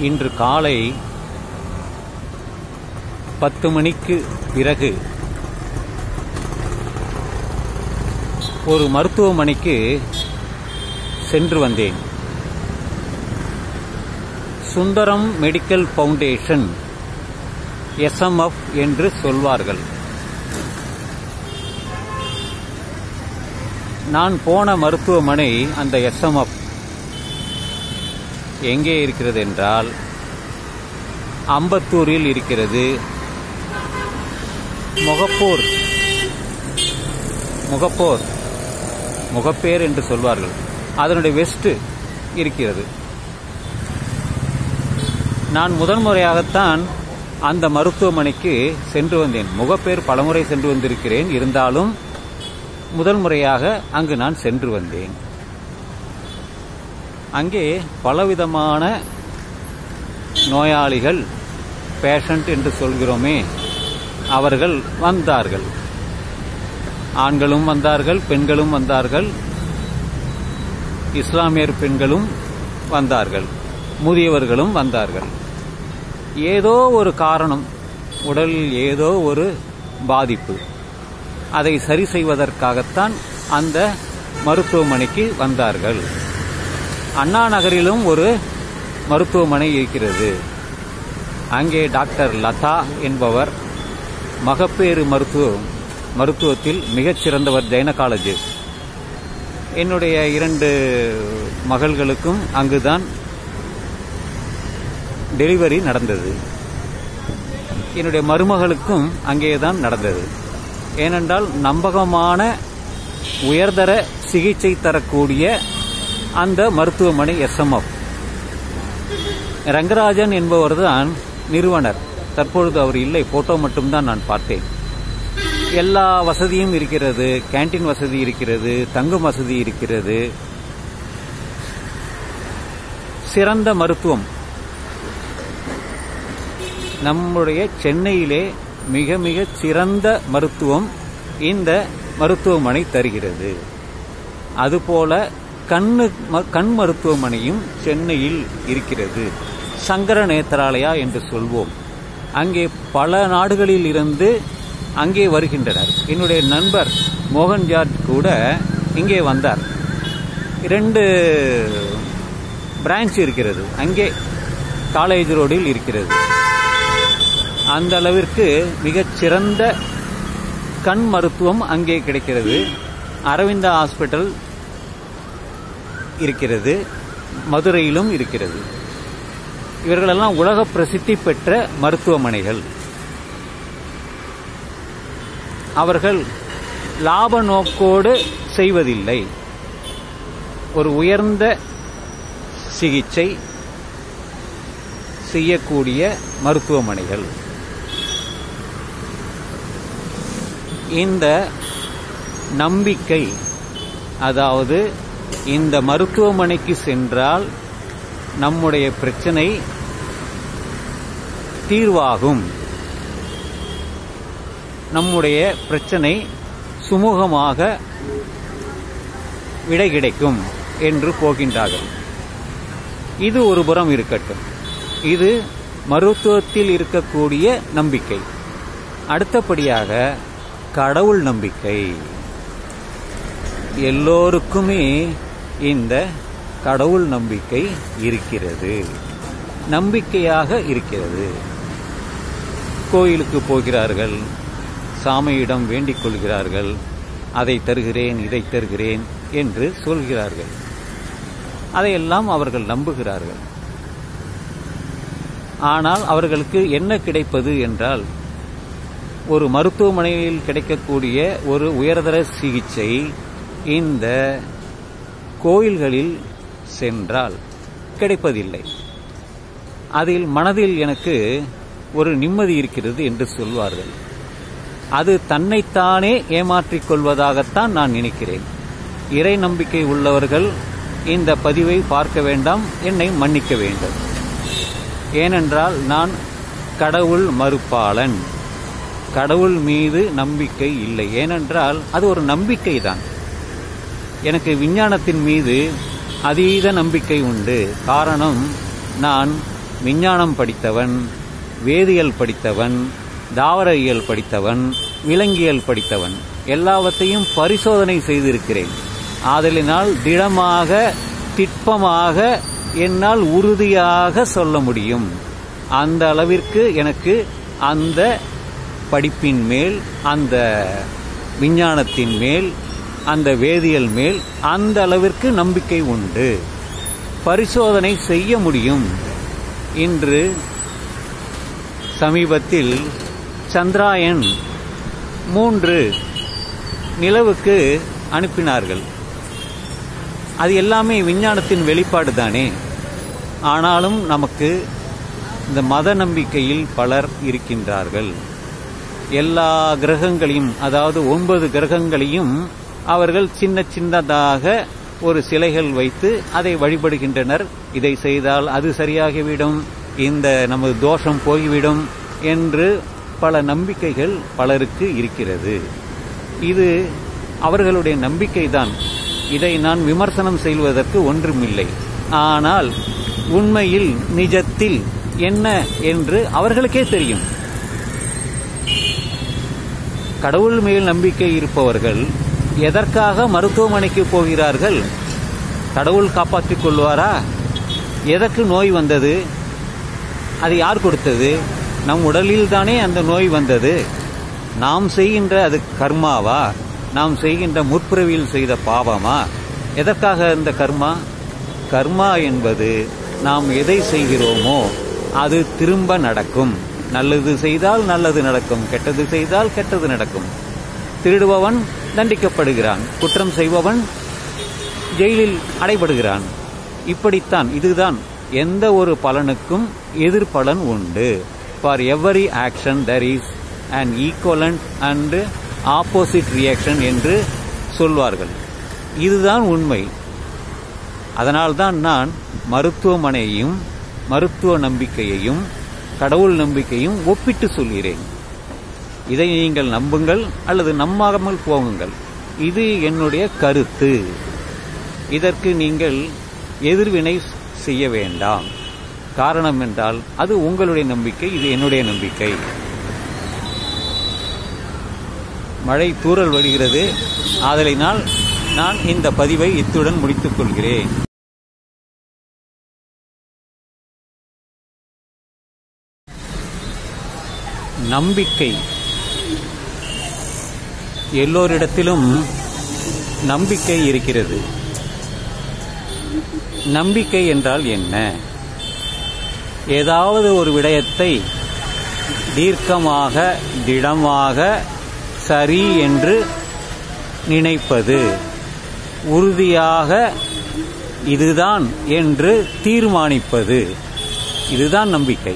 இன்று காலை பத்து மணிக்கு பிறகு ஒரு மருத்துவமனைக்கு சென்று வந்தேன் சுந்தரம் மெடிக்கல் ஃபவுண்டேஷன் எஸ்எம்எஃப் என்று சொல்வார்கள் நான் போன மருத்துவமனை அந்த எஸ்எம்எஃப் எங்கே இருக்கிறது என்றால் அம்பத்தூரில் இருக்கிறது முகப்பூர் முகப்போர் முகப்பேர் என்று சொல்வார்கள் அதனுடைய வெஸ்ட் இருக்கிறது நான் முதன்முறையாகத்தான் அந்த மருத்துவமனைக்கு சென்று வந்தேன் முகப்பேர் பலமுறை சென்று வந்திருக்கிறேன் இருந்தாலும் முதல் முறையாக அங்கு நான் சென்று வந்தேன் அங்கே பலவிதமான நோயாளிகள் பேஷண்ட் என்று சொல்கிறோமே அவர்கள் வந்தார்கள் ஆண்களும் வந்தார்கள் பெண்களும் வந்தார்கள் இஸ்லாமியர் பெண்களும் வந்தார்கள் முதியவர்களும் வந்தார்கள் ஏதோ ஒரு காரணம் உடலில் ஏதோ ஒரு பாதிப்பு அதை சரி செய்வதற்காகத்தான் அந்த மருத்துவமனைக்கு வந்தார்கள் அண்ணா நகரிலும் ஒரு மருத்துவமனை இருக்கிறது அங்கே டாக்டர் லதா என்பவர் மகப்பேறு மருத்துவம் மருத்துவத்தில் மிகச்சிறந்தவர் கைனகாலஜிஸ்ட் என்னுடைய இரண்டு மகள்களுக்கும் அங்குதான் டெலிவரி நடந்தது என்னுடைய மருமகளுக்கும் அங்கேதான் நடந்தது ஏனென்றால் நம்பகமான உயர்தர சிகிச்சை தரக்கூடிய அந்த மருத்துவமனை எஸ்எம்எஃப் ரங்கராஜன் என்பவர்தான் நிறுவனர் தற்பொழுது அவர் இல்லை போட்டோ மட்டும்தான் நான் பார்த்தேன் எல்லா வசதியும் இருக்கிறது கேண்டீன் வசதி இருக்கிறது தங்கும் வசதி இருக்கிறது சிறந்த மருத்துவம் நம்முடைய சென்னையிலே மிக மிக சிறந்த மருத்துவம் இந்த மருத்துவமனை தருகிறது அதுபோல கண்ணு ம- கண் மருத்துவமனையும் சென்னையில் இருக்கிறது சங்கர நேத்ராலயா என்று சொல்வோம் அங்கே பல நாடுகளில் இருந்து அங்கே வருகின்றனர் என்னுடைய நண்பர் மோகன் ஜார்ஜ் கூட இங்கே வந்தார் இரண்டு பிரான்ச் இருக்கிறது அங்கே காலேஜ் ரோடில் இருக்கிறது அந்த அளவிற்கு மிகச் சிறந்த கண் மருத்துவம் அங்கே கிடைக்கிறது அரவிந்தா ஹாஸ்பிட்டல் இருக்கிறது மதுரையிலும் இருக்கிறது இவர்களெல்லாம் உலக பிரசித்தி பெற்ற மருத்துவமனைகள் அவர்கள் லாப நோக்கோடு செய்வதில்லை ஒரு உயர்ந்த சிகிச்சை செய்யக்கூடிய மருத்துவமனைகள் இந்த நம்பிக்கை அதாவது இந்த மருத்துவமனைக்கு சென்றால் நம்முடைய பிரச்சனை தீர்வாகும் நம்முடைய பிரச்சனை சுமூகமாக விடை கிடைக்கும் என்று போகின்றார்கள் இது ஒரு புறம் இருக்கட்டும் இது மருத்துவத்தில் இருக்கக்கூடிய நம்பிக்கை அடுத்தபடியாக கடவுள் நம்பிக்கை எல்லோருக்குமே இந்த கடவுள் நம்பிக்கை இருக்கிறது நம்பிக்கையாக இருக்கிறது கோயிலுக்கு போகிறார்கள் சாமியிடம் வேண்டிக் கொள்கிறார்கள் அதை தருகிறேன் இதை தருகிறேன் என்று சொல்கிறார்கள் அதையெல்லாம் அவர்கள் நம்புகிறார்கள் ஆனால் அவர்களுக்கு என்ன கிடைப்பது என்றால் ஒரு மருத்துவமனையில் கிடைக்கக்கூடிய ஒரு உயர்தர சிகிச்சை இந்த கோயில்களில் சென்றால் கிடைப்பதில்லை அதில் மனதில் எனக்கு ஒரு நிம்மதி இருக்கிறது என்று சொல்வார்கள் அது தன்னைத்தானே ஏமாற்றிக் கொள்வதாகத்தான் நான் நினைக்கிறேன் இறை நம்பிக்கை உள்ளவர்கள் இந்த பதிவை பார்க்க வேண்டாம் என்னை மன்னிக்க வேண்டும் ஏனென்றால் நான் கடவுள் மறுப்பாளன் கடவுள் மீது நம்பிக்கை இல்லை ஏனென்றால் அது ஒரு நம்பிக்கை தான் எனக்கு விஞ்ஞானத்தின் மீது அதீத நம்பிக்கை உண்டு காரணம் நான் விஞ்ஞானம் படித்தவன் வேதியியல் படித்தவன் தாவரவியல் படித்தவன் விலங்கியல் படித்தவன் எல்லாவற்றையும் பரிசோதனை செய்திருக்கிறேன் ஆதலினால் திடமாக திட்பமாக என்னால் உறுதியாக சொல்ல முடியும் அந்த அளவிற்கு எனக்கு அந்த படிப்பின் மேல் அந்த விஞ்ஞானத்தின் மேல் அந்த வேதியியல் மேல் அந்த அளவிற்கு நம்பிக்கை உண்டு பரிசோதனை செய்ய முடியும் இன்று சமீபத்தில் சந்திராயன் மூன்று நிலவுக்கு அனுப்பினார்கள் அது எல்லாமே விஞ்ஞானத்தின் வெளிப்பாடு தானே ஆனாலும் நமக்கு இந்த மத நம்பிக்கையில் பலர் இருக்கின்றார்கள் எல்லா கிரகங்களையும் அதாவது ஒன்பது கிரகங்களையும் அவர்கள் சின்ன சின்னதாக ஒரு சிலைகள் வைத்து அதை வழிபடுகின்றனர் இதை செய்தால் அது சரியாகிவிடும் இந்த நமது தோஷம் போய்விடும் என்று பல நம்பிக்கைகள் பலருக்கு இருக்கிறது இது அவர்களுடைய நம்பிக்கைதான் இதை நான் விமர்சனம் செய்வதற்கு ஒன்றுமில்லை ஆனால் உண்மையில் நிஜத்தில் என்ன என்று அவர்களுக்கே தெரியும் கடவுள் மேல் நம்பிக்கை இருப்பவர்கள் எதற்காக மருத்துவமனைக்கு போகிறார்கள் கடவுள் காப்பாற்றிக் கொள்வாரா எதற்கு நோய் வந்தது அது யார் கொடுத்தது நம் உடலில் தானே அந்த நோய் வந்தது நாம் செய்கின்ற அது கர்மாவா நாம் செய்கின்ற முற்பிறவியில் செய்த பாவமா எதற்காக இந்த கர்மா கர்மா என்பது நாம் எதை செய்கிறோமோ அது திரும்ப நடக்கும் நல்லது செய்தால் நல்லது நடக்கும் கெட்டது செய்தால் கெட்டது நடக்கும் திருடுபவன் தண்டிக்கப்படுகிறான் குற்றம் செய்பவன் ஜெயிலில் அடைபடுகிறான் இப்படித்தான் இதுதான் எந்த ஒரு பலனுக்கும் எதிர்பலன் உண்டு for every action there is and equivalent and opposite reaction என்று சொல்வார்கள் இதுதான் உண்மை அதனால்தான் நான் மருத்துவமனையையும் மருத்துவ நம்பிக்கையையும் கடவுள் நம்பிக்கையும் ஒப்பிட்டு சொல்கிறேன் இதை நீங்கள் நம்புங்கள் அல்லது நம்பாமல் போகுங்கள் இது என்னுடைய கருத்து இதற்கு நீங்கள் எதிர்வினை செய்ய வேண்டாம் காரணம் என்றால் அது உங்களுடைய நம்பிக்கை இது என்னுடைய நம்பிக்கை மழை தூறல் வருகிறது ஆதலினால் நான் இந்த பதிவை இத்துடன் முடித்துக் கொள்கிறேன் நம்பிக்கை எல்லோரிடத்திலும் நம்பிக்கை இருக்கிறது நம்பிக்கை என்றால் என்ன ஏதாவது ஒரு விடயத்தை தீர்க்கமாக திடமாக சரி என்று நினைப்பது உறுதியாக இதுதான் என்று தீர்மானிப்பது இதுதான் நம்பிக்கை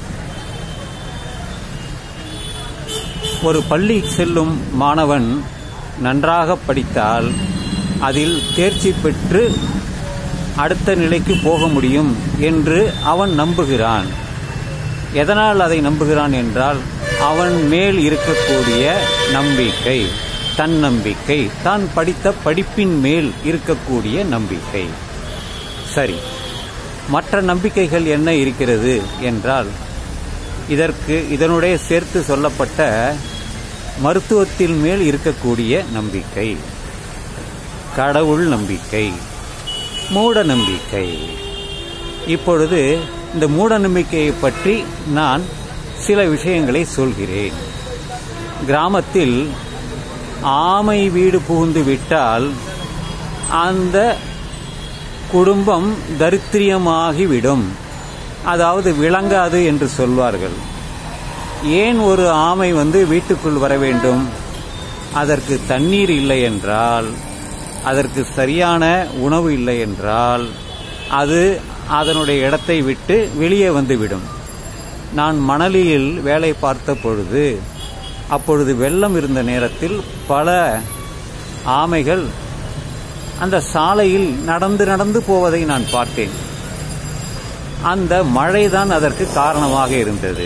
ஒரு பள்ளி செல்லும் மாணவன் நன்றாக படித்தால் அதில் தேர்ச்சி பெற்று அடுத்த நிலைக்கு போக முடியும் என்று அவன் நம்புகிறான் எதனால் அதை நம்புகிறான் என்றால் அவன் மேல் இருக்கக்கூடிய நம்பிக்கை தன்னம்பிக்கை தான் படித்த படிப்பின் மேல் இருக்கக்கூடிய நம்பிக்கை சரி மற்ற நம்பிக்கைகள் என்ன இருக்கிறது என்றால் இதற்கு இதனுடைய சேர்த்து சொல்லப்பட்ட மருத்துவத்தின் மேல் இருக்கக்கூடிய நம்பிக்கை கடவுள் நம்பிக்கை மூட நம்பிக்கை இப்பொழுது இந்த மூட நம்பிக்கையை பற்றி நான் சில விஷயங்களை சொல்கிறேன் கிராமத்தில் ஆமை வீடு புகுந்து விட்டால் அந்த குடும்பம் தரித்திரியமாகிவிடும் அதாவது விளங்காது என்று சொல்வார்கள் ஏன் ஒரு ஆமை வந்து வீட்டுக்குள் வர வேண்டும் அதற்கு தண்ணீர் இல்லை என்றால் அதற்கு சரியான உணவு இல்லை என்றால் அது அதனுடைய இடத்தை விட்டு வெளியே வந்துவிடும் நான் மணலியில் வேலை பார்த்த பொழுது அப்பொழுது வெள்ளம் இருந்த நேரத்தில் பல ஆமைகள் அந்த சாலையில் நடந்து நடந்து போவதை நான் பார்த்தேன் அந்த மழைதான் அதற்கு காரணமாக இருந்தது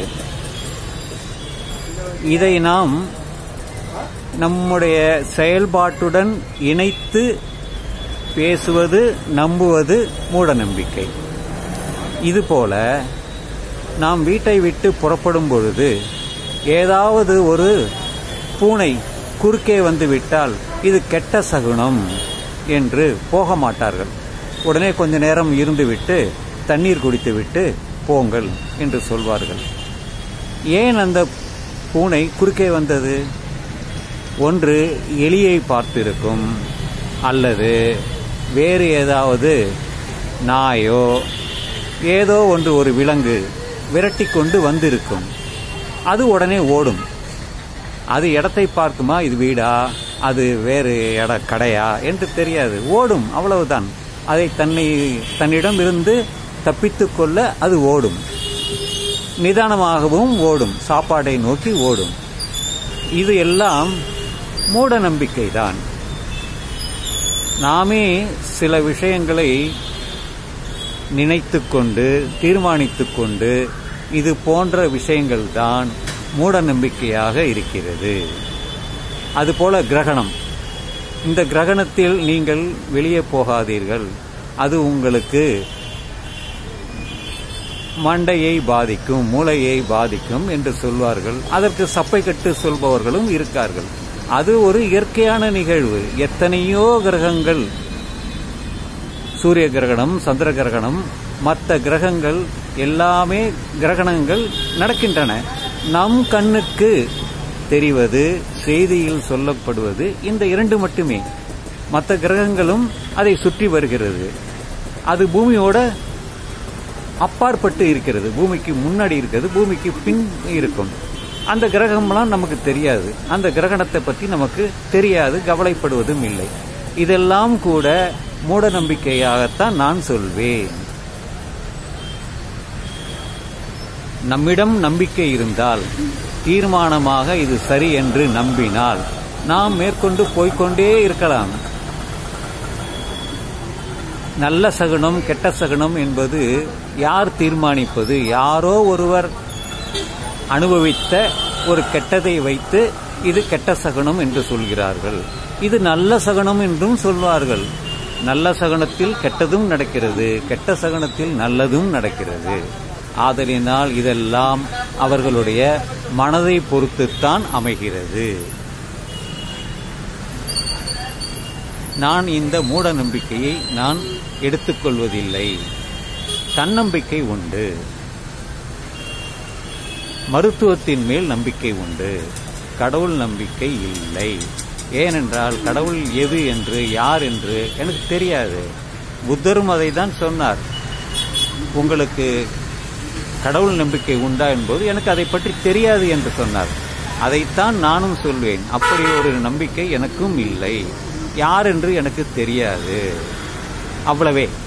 இதை நாம் நம்முடைய செயல்பாட்டுடன் இணைத்து பேசுவது நம்புவது மூட நம்பிக்கை இதுபோல நாம் வீட்டை விட்டு புறப்படும் பொழுது ஏதாவது ஒரு பூனை குறுக்கே வந்து விட்டால் இது கெட்ட சகுனம் என்று போக மாட்டார்கள் உடனே கொஞ்ச நேரம் இருந்துவிட்டு தண்ணீர் குடித்துவிட்டு போங்கள் என்று சொல்வார்கள் ஏன் அந்த பூனை குறுக்கே வந்தது ஒன்று எலியை பார்த்திருக்கும் அல்லது வேறு ஏதாவது நாயோ ஏதோ ஒன்று ஒரு விலங்கு விரட்டி கொண்டு வந்திருக்கும் அது உடனே ஓடும் அது இடத்தை பார்க்குமா இது வீடா அது வேறு இட கடையா என்று தெரியாது ஓடும் அவ்வளவுதான் அதை தன்னை தன்னிடம் இருந்து தப்பித்துக் கொள்ள அது ஓடும் நிதானமாகவும் ஓடும் சாப்பாடை நோக்கி ஓடும் இது எல்லாம் மூட நம்பிக்கைதான் நாமே சில விஷயங்களை நினைத்து கொண்டு தீர்மானித்து கொண்டு இது போன்ற விஷயங்கள் தான் மூட நம்பிக்கையாக இருக்கிறது அதுபோல கிரகணம் இந்த கிரகணத்தில் நீங்கள் வெளியே போகாதீர்கள் அது உங்களுக்கு மண்டையை பாதிக்கும் மூளையை பாதிக்கும் என்று சொல்வார்கள் அதற்கு சப்பை கட்டு சொல்பவர்களும் இருக்கார்கள் அது ஒரு இயற்கையான நிகழ்வு எத்தனையோ கிரகங்கள் சூரிய கிரகணம் சந்திர கிரகணம் மற்ற கிரகங்கள் எல்லாமே கிரகணங்கள் நடக்கின்றன நம் கண்ணுக்கு தெரிவது செய்தியில் சொல்லப்படுவது இந்த இரண்டு மட்டுமே மற்ற கிரகங்களும் அதை சுற்றி வருகிறது அது பூமியோட அப்பாற்பட்டு இருக்கிறது பூமிக்கு முன்னாடி இருக்கிறது பூமிக்கு பின் இருக்கும் அந்த கிரகம்லாம் நமக்கு தெரியாது அந்த கிரகணத்தை பற்றி நமக்கு தெரியாது கவலைப்படுவதும் இல்லை இதெல்லாம் கூட மூட நம்பிக்கையாகத்தான் நான் சொல்வேன் நம்மிடம் நம்பிக்கை இருந்தால் தீர்மானமாக இது சரி என்று நம்பினால் நாம் மேற்கொண்டு போய்க்கொண்டே இருக்கலாம் நல்ல சகுனம் கெட்ட சகுனம் என்பது யார் தீர்மானிப்பது யாரோ ஒருவர் அனுபவித்த ஒரு கெட்டதை வைத்து இது கெட்ட சகுனம் என்று சொல்கிறார்கள் இது நல்ல சகுனம் என்றும் சொல்வார்கள் நல்ல சகுனத்தில் கெட்டதும் நடக்கிறது கெட்ட சகுனத்தில் நல்லதும் நடக்கிறது ஆதலினால் இதெல்லாம் அவர்களுடைய மனதை பொறுத்துத்தான் அமைகிறது நான் இந்த மூட நம்பிக்கையை நான் எடுத்துக்கொள்வதில்லை தன்னம்பிக்கை உண்டு மருத்துவத்தின் மேல் நம்பிக்கை உண்டு கடவுள் நம்பிக்கை இல்லை ஏனென்றால் கடவுள் எது என்று யார் என்று எனக்கு தெரியாது புத்தரும் அதை தான் சொன்னார் உங்களுக்கு கடவுள் நம்பிக்கை உண்டா என்பது எனக்கு அதை பற்றி தெரியாது என்று சொன்னார் அதைத்தான் நானும் சொல்வேன் அப்படி ஒரு நம்பிக்கை எனக்கும் இல்லை யார் என்று எனக்கு தெரியாது அவ்வளவே